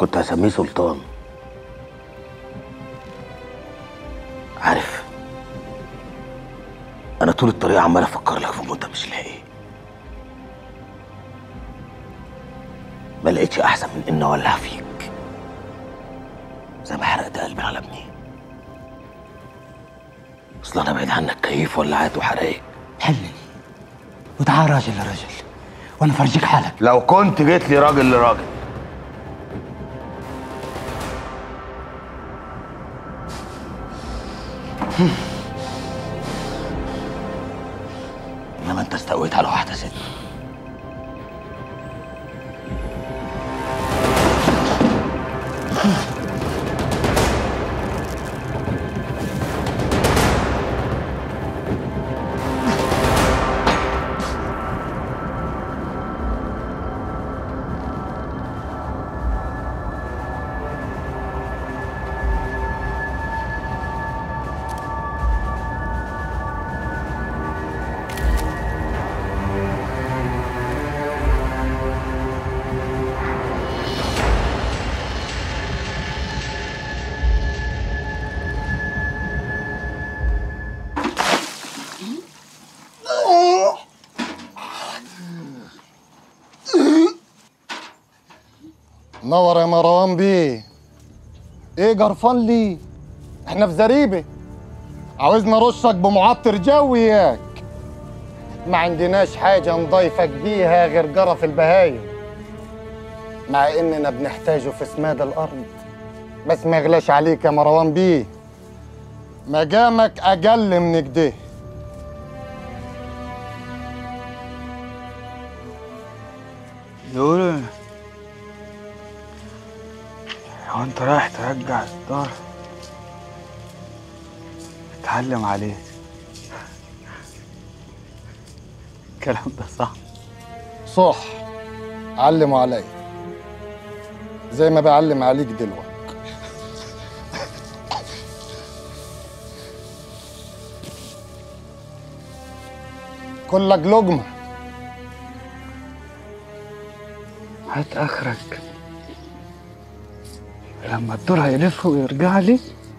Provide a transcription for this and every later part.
كنت هسميه سلطان عارف انا طول الطريق عمال افكر لك في منتج مش لاقي ما لقيتش احسن من ان اولع فيك زي ما حرقت قلبي على ابني اصل انا بعيد عنك كيف ولعات وحرايق حلني وتعال راجل لراجل وانا فرجيك حالك لو كنت جيت لي راجل لراجل انما انت استويت على واحده ست نور يا مروان بيه ايه جرفان لي احنا في زريبه عاوزنا رشك بمعطر جوي ياك ما عندناش حاجه نضيفك بيها غير جرف البهايم مع اننا بنحتاجه في سماد الارض بس ما يغلاش عليك يا مروان بيه مقامك اقل من كده يقولوا هو انت رايح ترجع الدار اتعلم عليه الكلام ده صح صح علموا عليا زي ما بعلم عليك دلوقتي كلك لقمة هات اخرك لما الدور هيلف ويرجع لي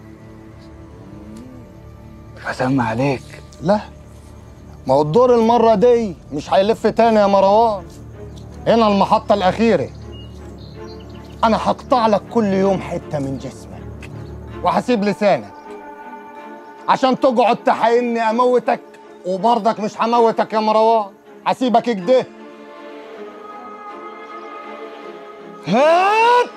فسمع عليك لا ما هو الدور المرة دي مش هيلف تاني يا مروان هنا المحطة الأخيرة أنا هقطع لك كل يوم حتة من جسمك وهسيب لسانك عشان تقعد تحايلني أموتك وبرضك مش هموتك يا مروان هسيبك كده هات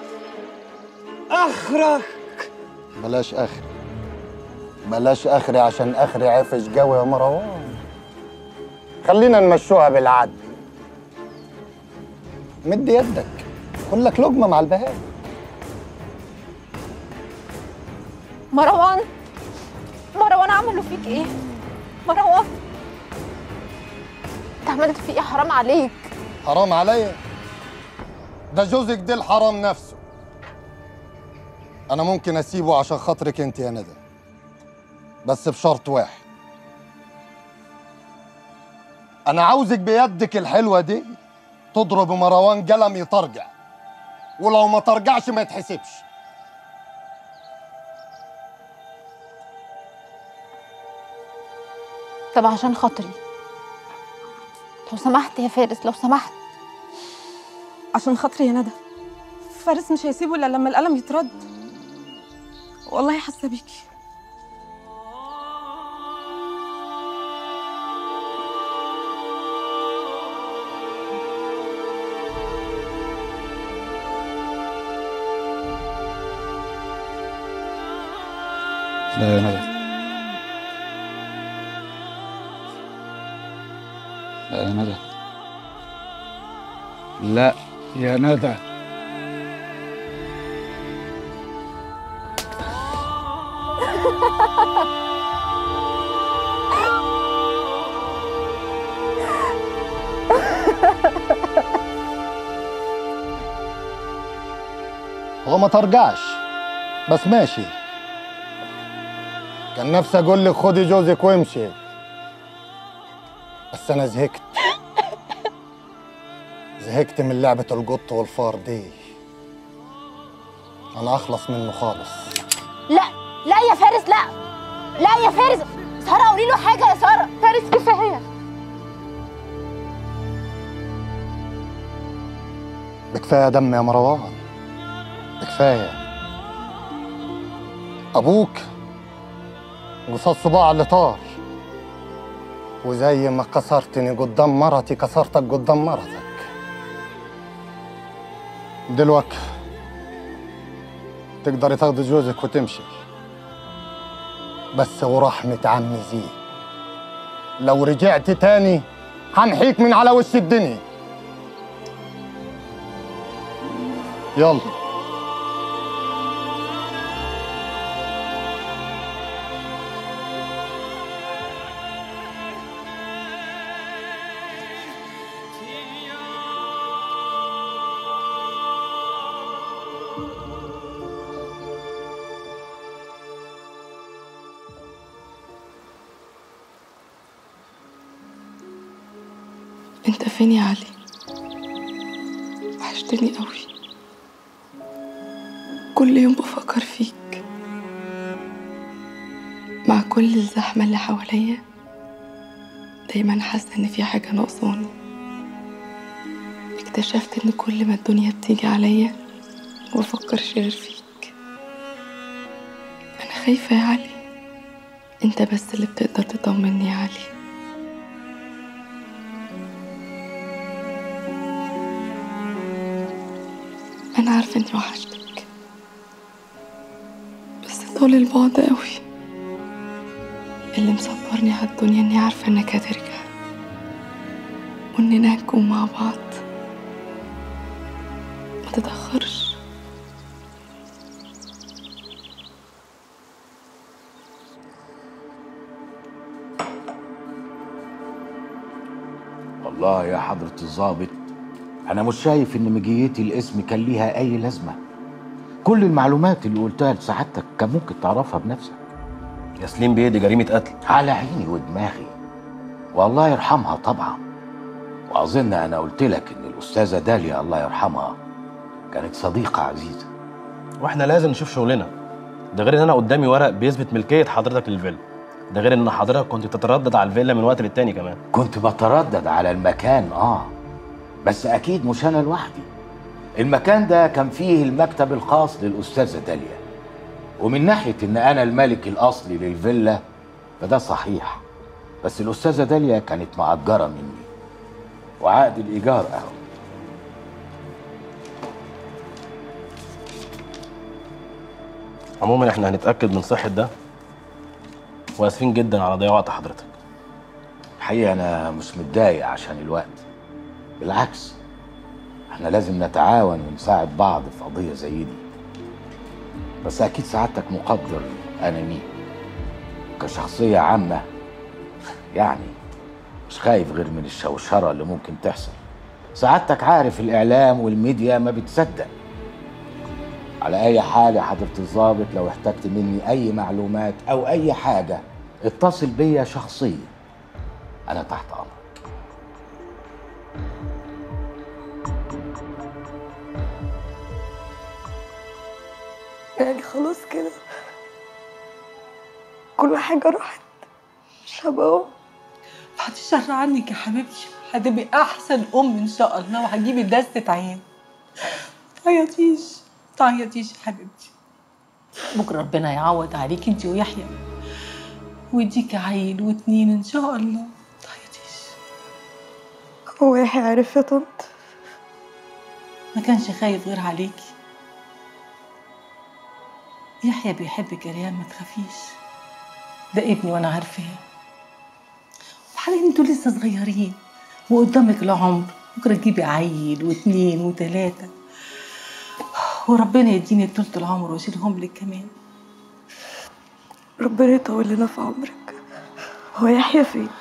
اخرك بلاش اخري بلاش اخري عشان اخري عفش قوي يا مروان خلينا نمشوها بالعدل مد يدك كلك لقمه مع البهائم مروان مروان عملوا فيك ايه مروان انت عملت فيه ايه حرام عليك حرام عليا ده جوزك ده الحرام نفسه انا ممكن اسيبه عشان خاطرك انت يا ندى بس بشرط واحد انا عاوزك بيدك الحلوه دي تضرب مروان قلم يترجع ولو ما ترجعش ما يتحسبش طب عشان خاطري لو سمحت يا فارس لو سمحت عشان خاطري يا ندى فارس مش هيسيبه الا لما القلم يترد والله حاسه بيكي لا يا ندى لا يا ندى لا يا ندى هو ما ترجعش بس ماشي كان نفسي اقول لك خدي جوزك وامشي بس انا زهقت زهقت من لعبة القط والفار دي انا اخلص منه خالص لا لا يا فارس لا لا يا فارس ساره قولي له حاجه يا ساره فارس كفايه بكفايه دم يا مروان بكفايه ابوك قصاد صباع اللي طار وزي ما كسرتني قدام مرتي كسرتك قدام مرتك دلوقتي تقدري تاخدي جوزك وتمشي بس ورحمة عمي زين لو رجعت تاني هنحيك من على وش الدنيا يلا انت فين يا علي وحشتني قوي كل يوم بفكر فيك مع كل الزحمة اللي حواليا دايما حاسة ان في حاجة ناقصاني اكتشفت ان كل ما الدنيا بتيجي عليا مبفكرش غير فيك انا خايفة يا علي انت بس اللي بتقدر تطمني يا علي أنا عارفة إني وحشتك بس طول البعد قوي اللي مصبرني على الدنيا إني عارفة إنك هترجع وإننا هنكون مع بعض ما تتأخرش والله يا حضرة الضابط أنا مش شايف إن مجيتي الاسم كان ليها أي لازمة كل المعلومات اللي قلتها لسعادتك كان ممكن تعرفها بنفسك ياسلين بيه دي جريمة قتل على عيني ودماغي والله يرحمها طبعا وأظن أنا قلت لك إن الأستاذة داليا الله يرحمها كانت صديقة عزيزة واحنا لازم نشوف شغلنا ده غير ان انا قدامي ورق بيثبت ملكية حضرتك للفيلا ده غير ان حضرتك كنت تتردد على الفيلا من وقت للتاني كمان كنت بتردد على المكان آه بس أكيد مش أنا لوحدي المكان ده كان فيه المكتب الخاص للأستاذة داليا ومن ناحية إن أنا الملك الأصلي للفيلا فده صحيح بس الأستاذة داليا كانت مأجرة مني وعقد الإيجار أهو عموما احنا هنتأكد من صحة ده واسفين جدا على ضياع وقت حضرتك الحقيقة أنا مش متضايق عشان الوقت بالعكس احنا لازم نتعاون ونساعد بعض في قضية زي دي بس أكيد سعادتك مقدر أنا مين كشخصية عامة يعني مش خايف غير من الشوشرة اللي ممكن تحصل سعادتك عارف الإعلام والميديا ما بتصدق على أي حال يا حضرة الضابط لو احتجت مني أي معلومات أو أي حاجة اتصل بيا شخصيا أنا تحت أمرك يعني خلاص كده كل حاجة راحت مش هبقى أم بعد الشر عنك يا حبيبتي هتبقي احسن ام ان شاء الله وهتجيبي دستة عين تعيطيش تعيطيش يا حبيبتي بكره ربنا يعوض عليك انت ويحيى ويديكي عيل واتنين ان شاء الله تعيطيش هو يحيى عارف يا طنط ما كانش خايف غير عليكي يحيى بيحبك يا ريان ما تخافيش ده ابني وانا عارفاه وبعدين انتوا لسه صغيرين وقدامك العمر بكره تجيبي عيل واتنين وتلاته وربنا يديني طولة العمر واشيلهم لك كمان ربنا يطول لنا في عمرك هو يحيى فين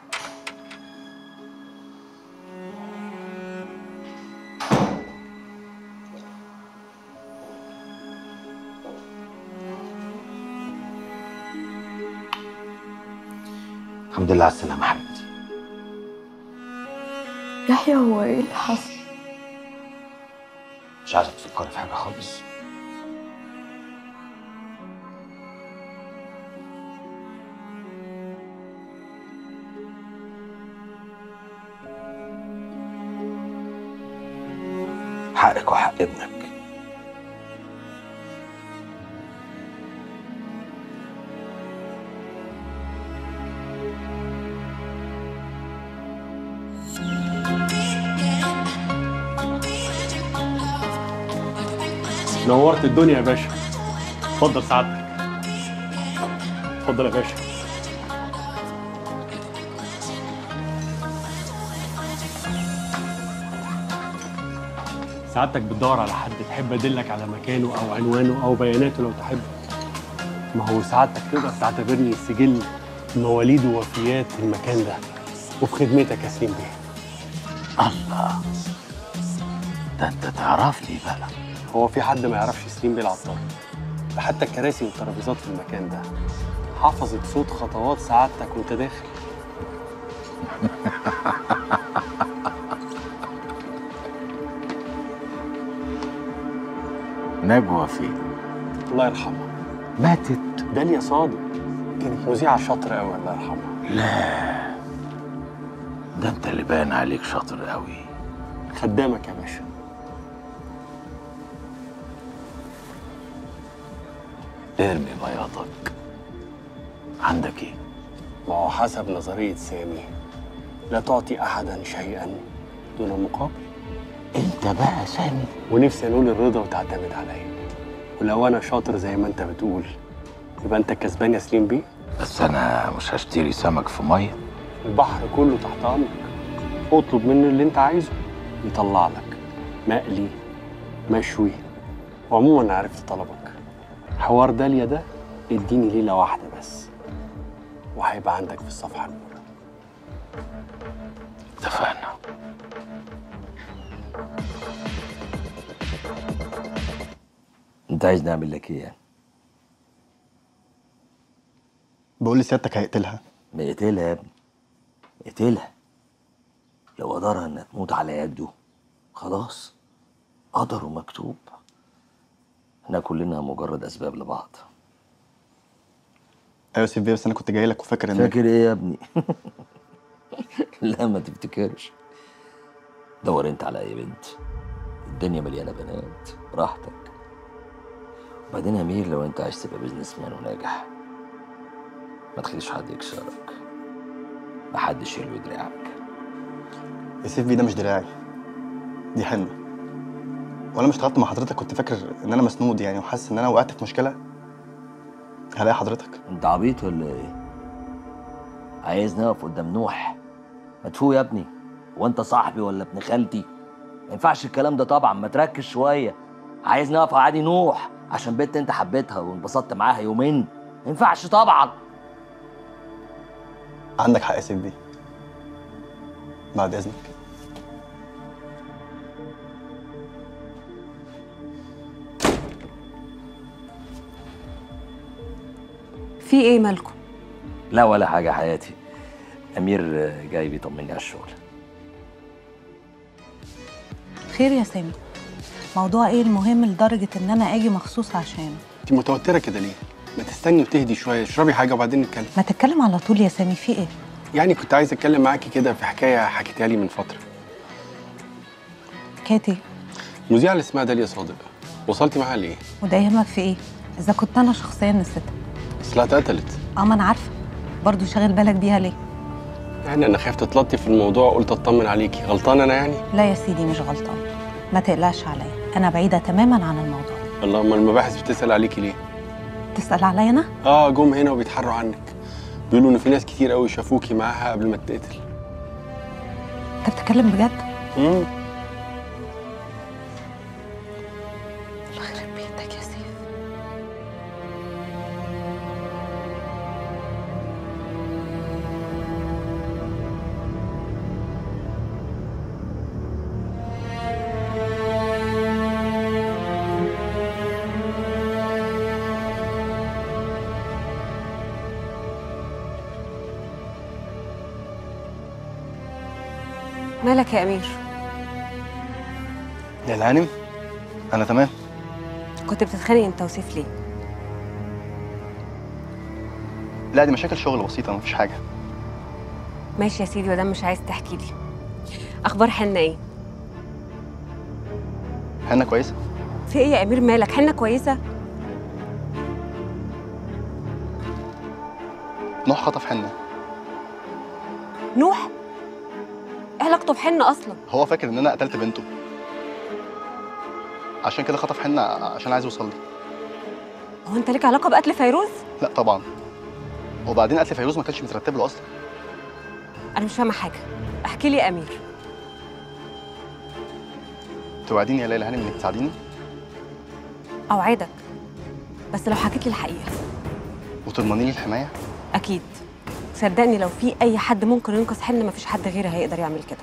الحمد لله على السلامة حبيبتي يحيى هو ايه اللي حصل مش عايزك تفكري في حاجة خالص حقك وحق ابنك نورت الدنيا يا باشا اتفضل سعادتك اتفضل يا باشا سعادتك بتدور على حد تحب ادلك على مكانه او عنوانه او بياناته لو تحب ما هو سعادتك تقدر تعتبرني سجل مواليد ووفيات المكان ده وفي خدمتك يا سليم بيه الله ده انت تعرفني بقى هو في حد ما يعرفش سليم بيه العطار ده حتى الكراسي والترابيزات في المكان ده حفظت صوت خطوات سعادتك وانت داخل نجوى فين الله يرحمها ماتت داليا صادق كانت مذيعة شاطرة قوي الله يرحمها لا ده انت اللي باين عليك شاطر قوي خدامك يا باشا ارمي بياضك عندك ايه ما هو حسب نظرية سامي لا تعطي أحدا شيئا دون مقابل انت بقى سامي ونفسي أنول الرضا وتعتمد عليا ولو أنا شاطر زي ما أنت بتقول يبقى أنت كسبان يا سليم بيه بس انا مش هشتري سمك في ميه البحر كله تحت أمرك اطلب منه اللي أنت عايزه يطلع لك مقلي مشوي وعموما أنا عرفت طلبك حوار داليا ده اديني ليلة واحدة بس وهيبقى عندك في الصفحة الأولى اتفقنا انت عايز نعمل لك ايه يعني؟ بقول لي سيادتك هيقتلها نقتلها يا ابني نقتلها لو قدرها انها تموت على يده خلاص قدره مكتوب احنا كلنا مجرد اسباب لبعض ايوه سيف بيه بس انا كنت جاي لك وفاكر ان فاكر ايه يا ابني لا ما تفتكرش دور انت على اي بنت الدنيا مليانه بنات براحتك وبعدين يا امير لو انت عايز تبقى بيزنس مان وناجح ما تخليش حد يكسرك محدش يلوي دراعك يا سيف بيه ده مش دراعي دي حنه وانا مش اشتغلت مع حضرتك كنت فاكر ان انا مسنود يعني وحاسس ان انا وقعت في مشكله هلاقي حضرتك انت عبيط ولا ايه عايزني اقف قدام نوح ما تفوق يا ابني وانت صاحبي ولا ابن خالتي ما ينفعش الكلام ده طبعا ما تركز شويه عايزني اقف عادي نوح عشان بنت انت حبيتها وانبسطت معاها يومين ما ينفعش طبعا عندك حق يا سيف بيه بعد اذنك في ايه مالكم لا ولا حاجه حياتي امير جاي بيطمني على الشغل خير يا سامي موضوع ايه المهم لدرجة ان انا اجي مخصوص عشانه انت متوترة كده ليه؟ ما تستني وتهدي شوية اشربي حاجة وبعدين نتكلم ما تتكلم على طول يا سامي في ايه يعني كنت عايز اتكلم معاكي كده في حكاية حكيتها لي من فترة كاتي مذيعة اللي اسمها داليا صادق وصلتي معاها لإيه؟ وده يهمك في ايه اذا كنت انا شخصيا نسيتها اصلها اتقتلت اه ما انا عارفة برضه شاغل بالك بيها ليه يعني انا خايف تتلطي في الموضوع قلت اطمن عليكي غلطان انا يعني؟ لا يا سيدي مش غلطان ما تقلقش عليا انا بعيدة تماما عن الموضوع الله امال المباحث بتسأل عليكي ليه؟ تسأل عليا انا اه جم هنا وبيتحروا عنك بيقولوا ان في ناس كتير قوي شافوكي معاها قبل ما تتقتل انت بتتكلم بجد امم الله يخرب بيتك يا سيف مالك يا امير يا الهانم انا تمام كنت بتتخانق انت وسيف ليه لا دي مشاكل شغل بسيطه مفيش حاجه ماشي يا سيدي ودام مش عايز تحكي لي اخبار حنة ايه حنة كويسة في ايه يا امير مالك حنه كويسه نوح خطف حنة نوح ايه علاقته بحنه اصلا هو فاكر ان انا قتلت بنته عشان كده خطف حنة عشان عايز يوصل لي هو انت ليك علاقه بقتل فيروز لا طبعا وبعدين قتل فيروز ما كانش مترتب له اصلا انا مش فاهمه حاجه احكي لي يا امير توعديني يا ليلى هانم انك تساعديني اوعدك بس لو حكيت لي الحقيقه وتضمني لي الحمايه اكيد صدقني لو في اي حد ممكن ينقذ حنه مفيش حد غيري هيقدر يعمل كده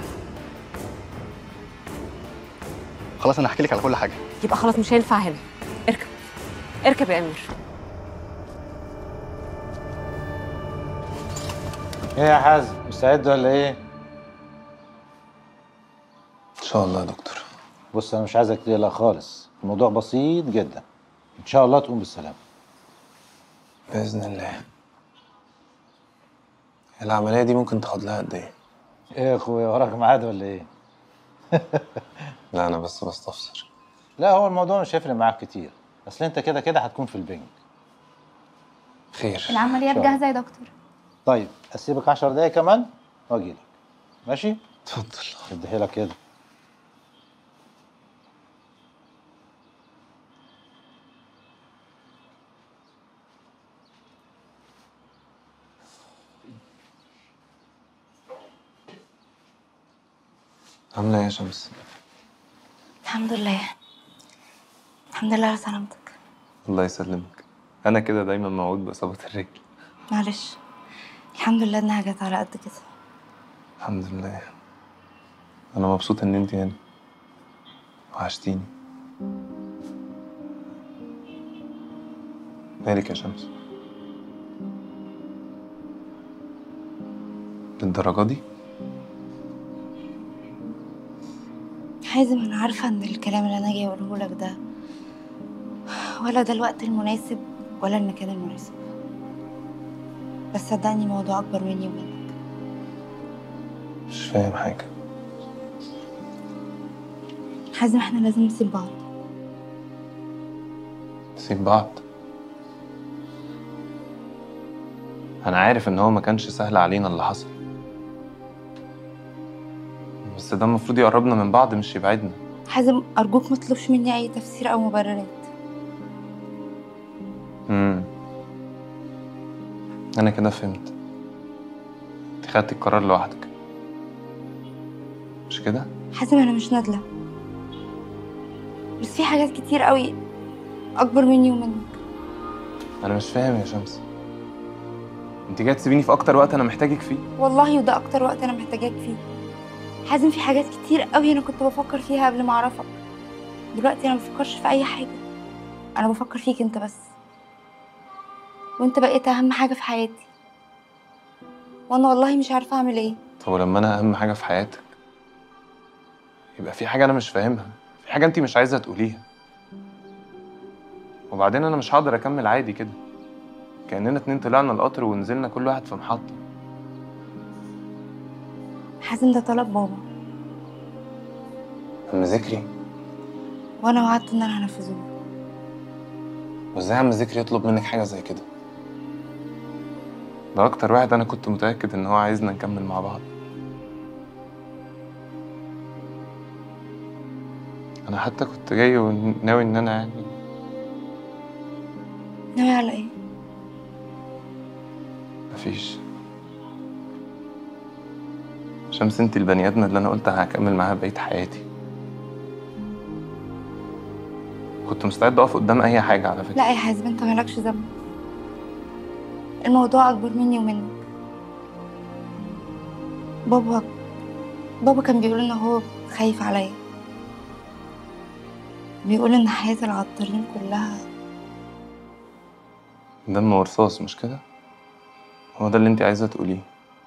خلاص انا هحكي لك على كل حاجه يبقى خلاص مش هينفع هنا اركب اركب يا امير ايه يا حازم مستعد ولا ايه؟ ان شاء الله يا دكتور بص انا مش عايزك تقلق خالص الموضوع بسيط جدا ان شاء الله تقوم بالسلامه باذن الله العمليه دي ممكن تاخد لها قد ايه ايه يا اخويا وراك ميعاد ولا ايه؟ لا انا بس بستفسر لا هو الموضوع مش هيفرق معاك كتير اصل انت كده كده هتكون في البنك خير العمليات إن شاء الله. جاهزه يا دكتور طيب اسيبك 10 دقايق كمان واجي لك ماشي؟ اتفضل اديها لك كده عامله ايه يا شمس الحمد لله الحمد لله على سلامتك الله يسلمك انا كده دايما موعود باصابه الرجل معلش الحمد لله انها جت على قد كده الحمد لله انا مبسوط ان انت هنا وحشتيني مالك يا شمس للدرجه دي حازم انا عارفه ان الكلام اللي انا جاي اقوله لك ده ولا ده الوقت المناسب ولا المكان المناسب بس صدقني موضوع اكبر مني ومنك مش فاهم حاجه حازم احنا لازم نسيب بعض نسيب بعض انا عارف ان هو ما كانش سهل علينا اللي حصل بس ده المفروض يقربنا من بعض مش يبعدنا حازم ارجوك ما تطلبش مني اي تفسير او مبررات امم انا كده فهمت انت خدتي القرار لوحدك مش كده حازم انا مش نادله بس في حاجات كتير قوي اكبر مني ومنك انا مش فاهم يا شمس انت جايه تسيبيني في اكتر وقت انا محتاجك فيه والله وده اكتر وقت انا محتاجاك فيه حازم في حاجات كتير قوي انا كنت بفكر فيها قبل ما اعرفك دلوقتي انا ما بفكرش في اي حاجه انا بفكر فيك انت بس وانت بقيت اهم حاجه في حياتي وانا والله مش عارفه اعمل ايه طب ولما انا اهم حاجه في حياتك يبقى في حاجه انا مش فاهمها في حاجه انت مش عايزه تقوليها وبعدين انا مش هقدر اكمل عادي كده كاننا اتنين طلعنا القطر ونزلنا كل واحد في محطه حازم ده طلب بابا عم ذكري وانا وعدت ان انا هنفذه له. وازاي عم ذكري يطلب منك حاجه زي كده ده اكتر واحد انا كنت متاكد ان هو عايزنا نكمل مع بعض انا حتى كنت جاي وناوي ان انا يعني ناوي على ايه مفيش شمس انت البني ادم اللي انا قلت هكمل معاها بقيه حياتي كنت مستعد اقف قدام اي حاجه على فكره لا يا حازم انت مالكش ذنب الموضوع اكبر مني ومنك بابا بابا كان بيقول ان هو خايف عليا بيقول ان حياة العطارين كلها دم ورصاص مش كده هو ده اللي انت عايزه تقوليه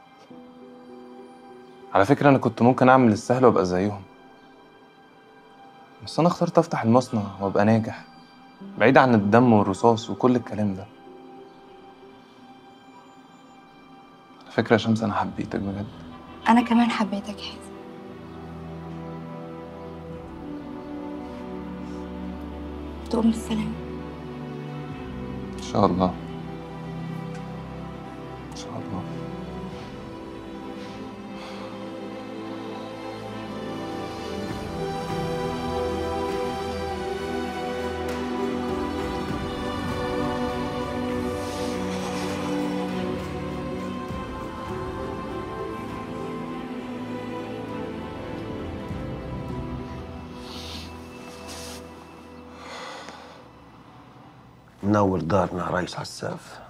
على فكره انا كنت ممكن اعمل السهل وابقى زيهم بس انا اخترت افتح المصنع وابقى ناجح بعيد عن الدم والرصاص وكل الكلام ده على فكره يا شمس انا حبيتك بجد انا كمان حبيتك يا حازم تقوم بالسلامة ان شاء الله ان شاء الله منور دارنا يا ريس عساف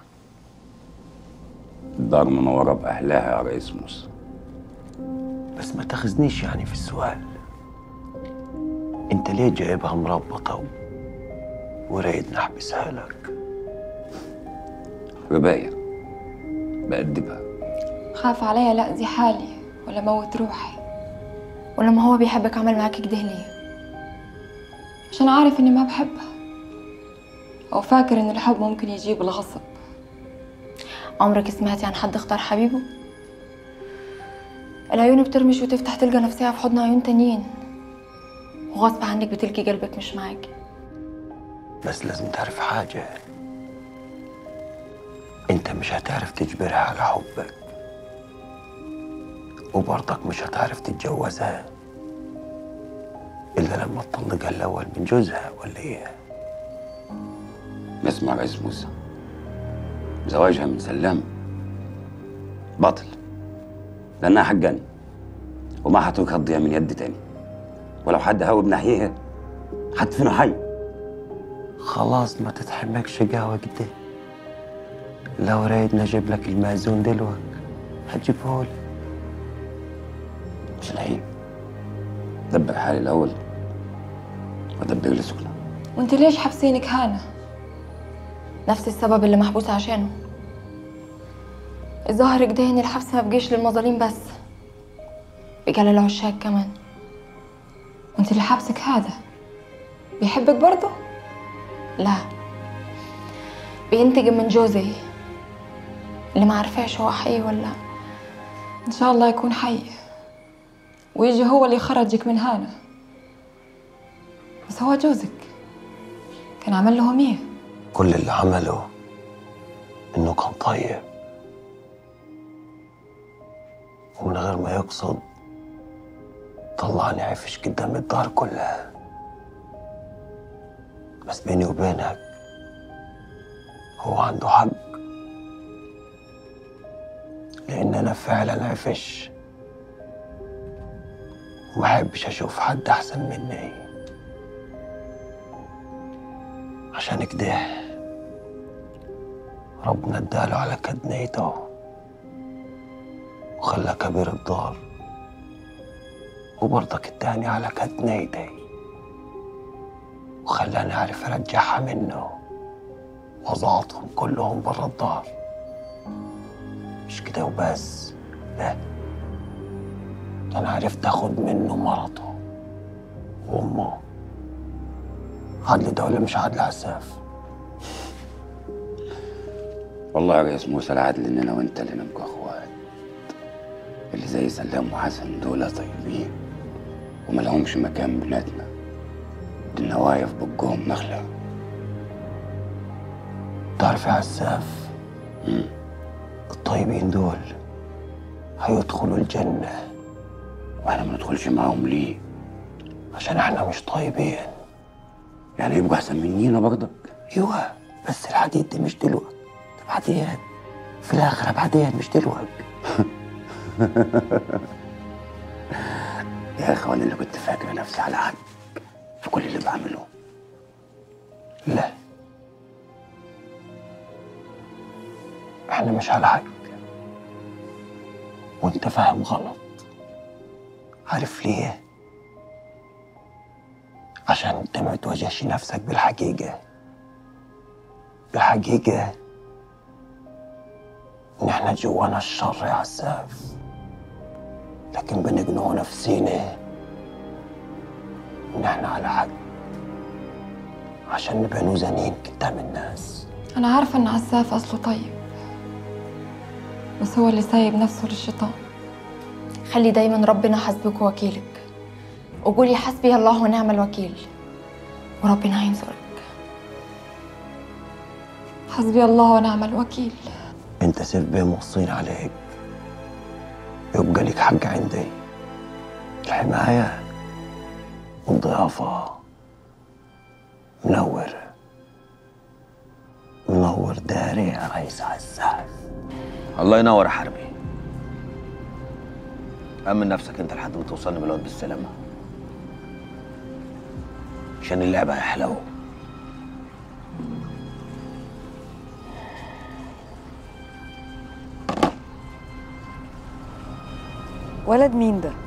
الدار منورة بأهلها يا ريس موسى بس ما تاخذنيش يعني في السؤال انت ليه جايبها مربطة و... ورايد نحبسها لك رباية بأدبها خاف عليا لا دي حالي ولا موت روحي ولما هو بيحبك عمل معاك كده ليه عشان عارف اني ما بحبها او فاكر ان الحب ممكن يجيب الغصب عمرك سمعتي عن حد اختار حبيبه العيون بترمش وتفتح تلقى نفسها في حضن عيون تانيين وغصب عنك بتلقي قلبك مش معاكي بس لازم تعرف حاجة انت مش هتعرف تجبرها على حبك وبرضك مش هتعرف تتجوزها إلا لما تطلقها الأول من جوزها ولا إيه؟ اسمع يا ريس موسى زواجها من سلام باطل لأنها حقاني وما هترك هتضيع من يد تاني ولو حد هاوب ناحيها هدفنه حي خلاص ما تتحمكش قهوة كده لو رايد نجيب لك المأذون دلوقتي هتجيبه لي مش الحين دبر حالي الأول ودبر لي سكنة وانت ليش حابسينك هانة نفس السبب اللي محبوسة عشانه الظاهر كده ان الحبس ما بقيش للمظالم بس بقى للعشاق كمان وانت اللي حابسك هذا بيحبك برضه لا بينتقم من جوزي اللي ما عرفاش هو حي ولا ان شاء الله يكون حي ويجي هو اللي يخرجك من هنا بس هو جوزك كان عمل لهم ايه كل اللي عمله إنه كان طيب ومن غير ما يقصد طلعني عفش قدام الدار كلها بس بيني وبينك هو عنده حق لأن أنا فعلا عفش وما أحبش أشوف حد أحسن مني عشان كده ربنا اداله على كد نيته وخلى كبير الدار وبرضك التاني على كد نيتي وخلاني أعرف أرجعها منه وضعتهم كلهم برا الدار مش كده وبس لا ده أنا عرفت أخد منه مرته وأمه عدل ده ولا مش عدل عساف والله يا ريس موسى العدل إن أنا وأنت اللي نبقى إخوات اللي زي سلام وحسن دول طيبين وما لهمش مكان بيناتنا دي النوايف بقهم نخلة تعرف يا عساف الطيبين دول هيدخلوا الجنة وإحنا ما ندخلش معاهم ليه؟ عشان احنا مش طيبين يعني يبقوا أحسن منينا برضك ايوه بس الحديد دي مش دلوقتي ده بعدين في الآخرة بعدين مش دلوقتي يا أخي وأنا اللي كنت فاكر نفسي على حق في كل اللي بعمله لا احنا مش على حق وانت فاهم غلط عارف ليه عشان انت ما تواجهش نفسك بالحقيقة بالحقيقة ان احنا جوانا الشر يا عساف لكن بنقنع نفسينا ان احنا على حق عشان نبقى نوزنين قدام الناس انا عارفة ان عساف اصله طيب بس هو اللي سايب نفسه للشيطان خلي دايما ربنا حسبك ووكيلك وقولي حسبي الله ونعم الوكيل وربنا هينصرك حسبي الله ونعم الوكيل انت سيف بيه موصين عليك يبقى لك حق عندي الحماية والضيافة منور منور داري يا ريس عزاز الله ينور يا حربي أمن نفسك أنت لحد ما توصلني بالواد بالسلامة عشان اللعبة هيحلو ولد مين ده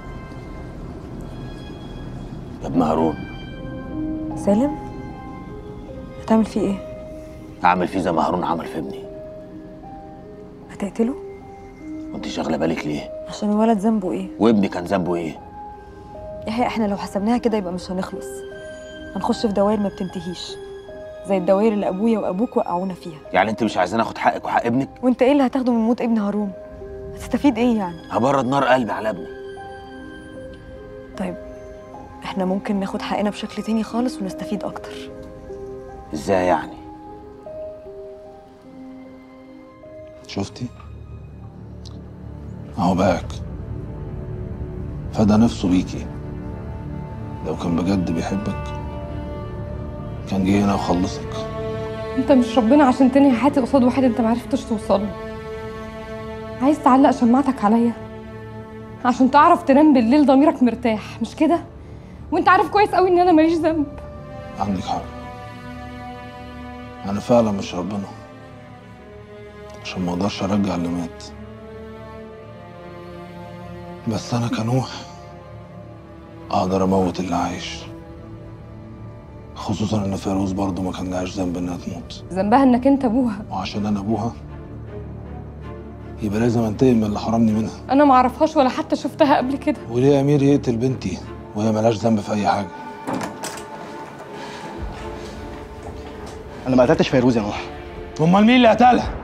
يا ابن هارون سالم هتعمل فيه ايه أعمل فيه زي ما هارون عمل في ابني هتقتله وأنت شاغلة بالك ليه؟ عشان الولد ذنبه ايه وابني كان ذنبه إيه؟ يحيى احنا لو حسبناها كده يبقى مش هنخلص هنخش في دوائر ما بتنتهيش زي الدوائر اللي ابويا وابوك وقعونا فيها يعني أنت مش عايزين آخد حقك وحق ابنك؟ وانت ايه اللي هتاخده من موت ابن هارون هتستفيد ايه يعني هبرد نار قلبي على ابني طيب احنا ممكن ناخد حقنا بشكل تاني خالص ونستفيد اكتر إزاي يعني؟ شفتي اهو باك فدى نفسه بيكي لو كان بجد بيحبك كان جه هنا وخلصك انت مش ربنا عشان تنهي حياتي قصاد واحد انت معرفتش توصله عايز تعلق شماعتك عليا عشان تعرف تنام بالليل ضميرك مرتاح مش كده وانت عارف كويس قوي ان انا ماليش ذنب عندك حق انا فعلا مش ربنا عشان ما اقدرش ارجع اللي مات بس انا كنوح اقدر اموت اللي عايش خصوصا ان فيروز برضه ما كان لهاش ذنب انها تموت ذنبها انك انت ابوها وعشان انا ابوها يبقى لازم انتقم من اللي حرمني منها انا ما اعرفهاش ولا حتى شفتها قبل كده وليه امير يقتل بنتي وهي ملهاش ذنب في اي حاجه انا ما قتلتش فيروز يا نوح امال مين اللي قتلها